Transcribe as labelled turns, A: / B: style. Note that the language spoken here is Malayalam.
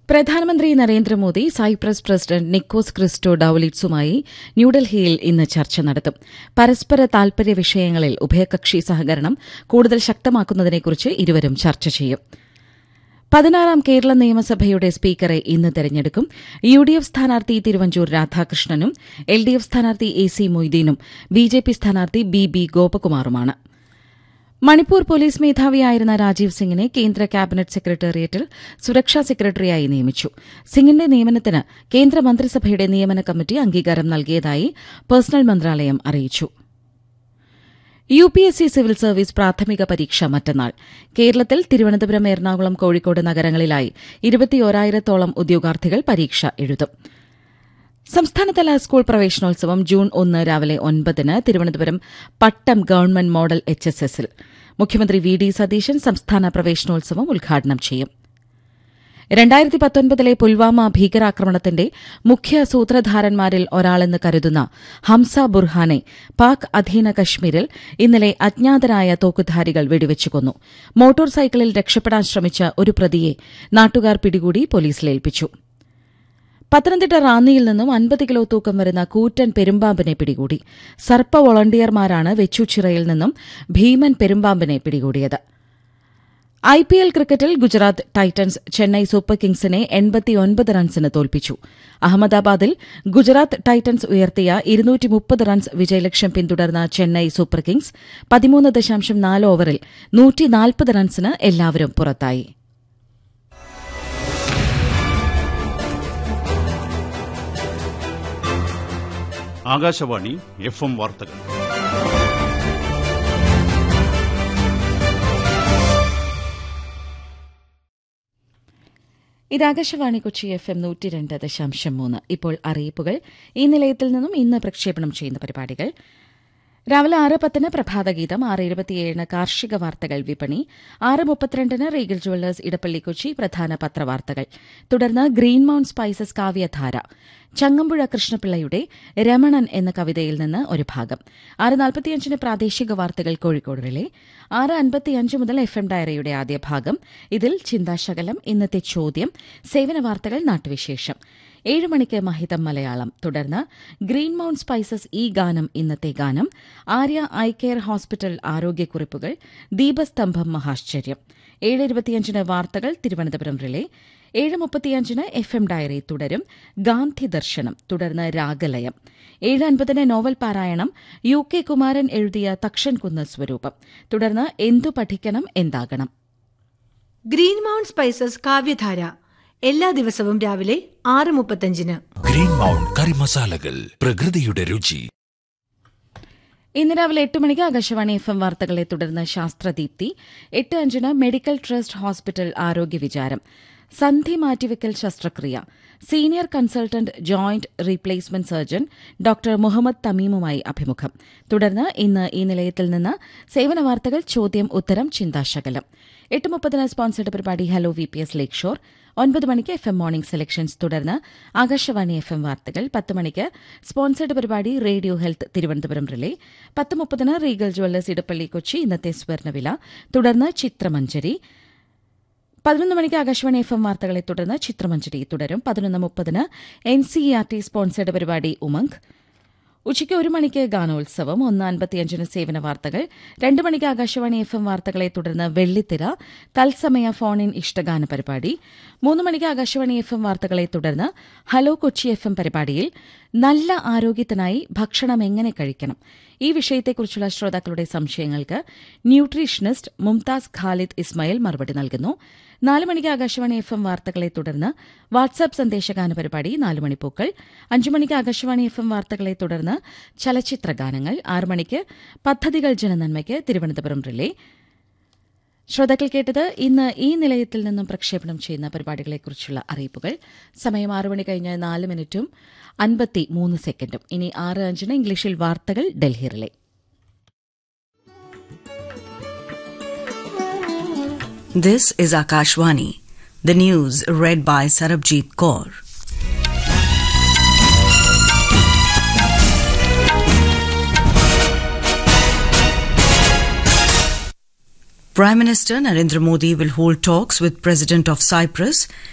A: പ്രധാനമന്ത്രി നരേന്ദ്രമോദി സൈപ്രസ് പ്രസിഡന്റ് നിക്കോസ് ക്രിസ്റ്റോ ഡൌലിറ്റ്സുമായി ന്യൂഡൽഹിയിൽ ഇന്ന് ചർച്ച നടത്തും പരസ്പര താൽപര്യ വിഷയങ്ങളിൽ ഉഭയകക്ഷി സഹകരണം കൂടുതൽ ശക്തമാക്കുന്നതിനെക്കുറിച്ച് ഇരുവരും ചർച്ച ചെയ്യും പതിനാറാം കേരള നിയമസഭയുടെ സ്പീക്കറെ ഇന്ന് തെരഞ്ഞെടുക്കും യു ഡി എഫ് സ്ഥാനാർത്ഥി തിരുവഞ്ചൂർ രാധാകൃഷ്ണനും എൽ ഡി എഫ് സ്ഥാനാർത്ഥി എ സി മൊയ്തീനും ബി ജെ പി സ്ഥാനാർത്ഥി ബി ബി ഗോപകുമാറുമാണ് മണിപ്പൂർ പോലീസ് മേധാവിയായിരുന്ന രാജീവ് സിംഗിനെ കേന്ദ്ര ക്യാബിനറ്റ് സെക്രട്ടേറിയറ്റിൽ സുരക്ഷാ സെക്രട്ടറിയായി നിയമിച്ചു സിംഗിന്റെ നിയമനത്തിന് കേന്ദ്ര മന്ത്രിസഭയുടെ നിയമന കമ്മിറ്റി അംഗീകാരം നൽകിയതായി പേഴ്സണൽ മന്ത്രാലയം അറിയിച്ചു U P S C civil service പ്രാഥമിക പരീക്ഷ മറ്റന്നാൾ കേരളത്തിൽ തിരുവനന്തപുരം എറണാകുളം കോഴിക്കോട് നഗരങ്ങളിലായി ഇരുപത്തിയോരായിരത്തോളം ഉദ്യോഗാർത്ഥികൾ പരീക്ഷ എഴുതും സംസ്ഥാനതല സ്കൂൾ പ്രവേശനോത്സവം ജൂൺ ഒന്ന് രാവിലെ ഒൻപതിന് Thiruvananthapuram Pattom government model H S എസിൽ മുഖ്യമന്ത്രി വി ഡി സതീശൻ സംസ്ഥാന പ്രവേശനോത്സവം ഉദ്ഘാടനം ചെയ്യും രണ്ടായിരത്തി പത്തൊൻപതിലെ പുൽവാമ ഭീകരാക്രമണത്തിന്റെ മുഖ്യ സൂത്രധാരന്മാരിൽ ഒരാളെന്ന് കരുതുന്ന ഹംസ ബുർഹാനെ പാക് അധീന കശ്മീരിൽ ഇന്നലെ അജ്ഞാതരായ തോക്കുധാരികൾ വെടിവെച്ചു കൊന്നു മോട്ടോർ സൈക്കിളിൽ രക്ഷപ്പെടാൻ ശ്രമിച്ച ഒരു പ്രതിയെ നാട്ടുകാർ പിടികൂടി പോലീസിലേൽപ്പിച്ചു പത്തനംതിട്ട റാന്നിയിൽ നിന്നും അൻപത് കിലോ തൂക്കം വരുന്ന കൂറ്റൻ പെരുമ്പാമ്പിനെ പിടികൂടി സർപ്പ വോളണ്ടിയർമാരാണ് വെച്ചൂച്ചിറയിൽ നിന്നും ഭീമൻ പെരുമ്പാമ്പിനെ പിടികൂടിയത് ഐ പി എൽ ക്രിക്കറ്റിൽ ഗുജറാത്ത് ടൈറ്റൻസ് ചെന്നൈ സൂപ്പർ കിങ്സിനെ എൺപത്തിയൊൻപത് റൺസിന് തോൽപ്പിച്ചു അഹമ്മദാബാദിൽ ഗുജറാത്ത് ടൈറ്റൻസ് ഉയർത്തിയ ഇരുന്നൂറ്റി മുപ്പത് റൺസ് വിജയലക്ഷ്യം പിന്തുടർന്ന ചെന്നൈ സൂപ്പർ കിങ്സ് പതിമൂന്ന് ദശാംശം നാല് ഓവറിൽ നൂറ്റിനാൽപ്പത് റൺസിന് എല്ലാവരും പുറത്തായി
B: ആകാശവാണി എഫ് എം വാർത്തകൾ
A: ഇത് ആകാശവാണി കൊച്ചി എഫ് എം നൂറ്റി രണ്ട് ദശാംശം മൂന്ന് ഇപ്പോൾ അറിയിപ്പുകൾ ഈ നിലയത്തിൽ നിന്നും ഇന്ന് പ്രക്ഷേപണം ചെയ്യുന്ന പരിപാടികൾ രാവിലെ ആറ് പത്തിന് പ്രഭാതഗീതം ആറ് ഇരുപത്തിയേഴിന് കാർഷിക വാർത്തകൾ വിപണി ആറ് മുപ്പത്തിരണ്ടിന് റീഗൽ ജുവല്ലേഴ്സ് ഇടപ്പള്ളി കൊച്ചി പ്രധാന പത്രവാർത്തകൾ തുടർന്ന് ഗ്രീൻ മൌണ്ട് സ്പൈസസ് കാവ്യധാര ചങ്ങമ്പുഴ കൃഷ്ണപിള്ളയുടെ രമണൻ എന്ന കവിതയിൽ നിന്ന് ഒരു ഭാഗം ആറ് നാൽപ്പത്തിയഞ്ചിന് പ്രാദേശിക വാർത്തകൾ കോഴിക്കോട് റിലേ ആറ് അൻപത്തിയഞ്ച് മുതൽ എഫ് എം ഡയറിയുടെ ആദ്യ ഭാഗം ഇതിൽ ചിന്താശകലം ഇന്നത്തെ ചോദ്യം സേവന വാർത്തകൾ നാട്ടുവിശേഷം ഏഴ് മണിക്ക് മഹിതം മലയാളം തുടർന്ന് ഗ്രീൻ മൌണ്ട് സ്പൈസസ് ഈ ഗാനം ഇന്നത്തെ ഗാനം ആര്യ ഐ കെയർ ഹോസ്പിറ്റൽ ആരോഗ്യക്കുറിപ്പുകൾ ദീപസ്തംഭം മഹാശ്ചര്യം ഏഴ് ഇരുപത്തിയഞ്ചിന് വാർത്തകൾ തിരുവനന്തപുരം റിലേ ഏഴ് മുപ്പത്തിയഞ്ചിന് എഫ് എം ഡയറി തുടരും ഗാന്ധി ദർശനം തുടർന്ന് രാഗലയം ഏഴ് അൻപതിന് നോവൽ പാരായണം യു കെ കുമാരൻ എഴുതിയ തക്ഷൻകുന്ന് സ്വരൂപം തുടർന്ന് എന്തു പഠിക്കണം എന്താകണം
C: ഗ്രീൻ മൗണ്ട് സ്പൈസസ് കാവ്യധാര എല്ലാ ദിവസവും രാവിലെ ആറ് മുപ്പത്തഞ്ചിന്
D: ഗ്രീൻ മൗണ്ട് കറി മസാലകൾ പ്രകൃതിയുടെ രുചി
A: ഇന്ന് രാവിലെ എട്ട് മണിക്ക് ആകാശവാണി എഫ് എം വാർത്തകളെ തുടർന്ന് ശാസ്ത്രദീപ്തി എട്ട് അഞ്ചിന് മെഡിക്കൽ ട്രസ്റ്റ് ഹോസ്പിറ്റൽ ആരോഗ്യ വിചാരം സന്ധി മാറ്റിവെക്കൽ ശസ്ത്രക്രിയ senior consultant joint replacement surgeon doctor Muhammad തമീമുമായി അഭിമുഖം തുടർന്ന് ഇന്ന് ഈ നിലയത്തിൽ നിന്ന് സേവന വാർത്തകൾ ചോദ്യം ഉത്തരം ചിന്താശകലം എട്ട് മുപ്പതിന് സ്പോൺസർഡ് പരിപാടി hello V P S lakeshore ഒൻപത് മണിക്ക് എഫ് എം മോർണിംഗ് സെലക്ഷൻസ് തുടർന്ന് ആകാശവാണി എഫ് എം വാർത്തകൾ പത്ത് മണിക്ക് സ്പോൺസർഡ് പരിപാടി റേഡിയോ ഹെൽത്ത് തിരുവനന്തപുരം റിലേ പത്ത് മുപ്പതിന് റീഗൽ ജ്വല്ലേഴ്സ് ഇടപ്പള്ളി കൊച്ചി ഇന്നത്തെ സ്വർണ്ണവില തുടർന്ന് ചിത്രമഞ്ജരി പതിനൊന്ന് മണിക്ക് ആകാശവാണി എഫ് എം വാർത്തകളെ തുടർന്ന് ചിത്രമഞ്ജരി തുടരും പതിനൊന്ന് മുപ്പതിന് N C R T sponsored പരിപാടി ഉമംഗ് ഉച്ചയ്ക്ക് ഒരു മണിക്ക് ഗാനോത്സവം ഒന്ന് അൻപത്തിയഞ്ചിന് സേവന വാർത്തകൾ രണ്ട് മണിക്ക് ആകാശവാണി എഫ് എം വാർത്തകളെ തുടർന്ന് വെള്ളിത്തിര തത്സമയ ഫോൺ ഇൻ ഇഷ്ടഗാന പരിപാടി മൂന്ന് മണിക്ക് ആകാശവാണി എഫ് എം വാർത്തകളെ തുടർന്ന് ഹലോ കൊച്ചി എഫ് എം പരിപാടിയിൽ നല്ല ആരോഗ്യത്തിനായി ഭക്ഷണം എങ്ങനെ കഴിക്കണം ഈ വിഷയത്തെക്കുറിച്ചുള്ള ശ്രോതാക്കളുടെ സംശയങ്ങൾക്ക് ന്യൂട്രീഷനിസ്റ്റ് മുംതാസ് ഖാലിദ് ഇസ്മായിൽ മറുപടി നൽകുന്നു നാല് മണിക്ക് ആകാശവാണി എഫ് എം വാർത്തകളെ തുടർന്ന് വാട്സാപ്പ് സന്ദേശഗാന പരിപാടി നാല് മണിപ്പൂക്കൾ അഞ്ചു മണിക്ക് ആകാശവാണി എഫ് എം വാർത്തകളെ തുടർന്ന് ചലച്ചിത്ര ഗാനങ്ങൾ ആറ് മണിക്ക് പദ്ധതികൾ ജനനന്മയ്ക്ക് തിരുവനന്തപുരം റിലേ ശ്രോതാക്കൾ കേട്ടത് ഇന്ന് ഈ നിലയത്തിൽ നിന്നും പ്രക്ഷേപണം ചെയ്യുന്ന പരിപാടികളെക്കുറിച്ചുള്ള അറിയിപ്പുകൾ സമയം ആറ് മണി കഴിഞ്ഞ് നാല് മിനിറ്റും അൻപത്തി മൂന്ന് സെക്കൻഡും ഇനി ആറ് അഞ്ചിന് ഇംഗ്ലീഷിൽ വാർത്തകൾ Delhi relay
E: This is Akashwani. The news read by Sarabjit Kaur. Prime Minister Narendra Modi will hold talks with President of Cyprus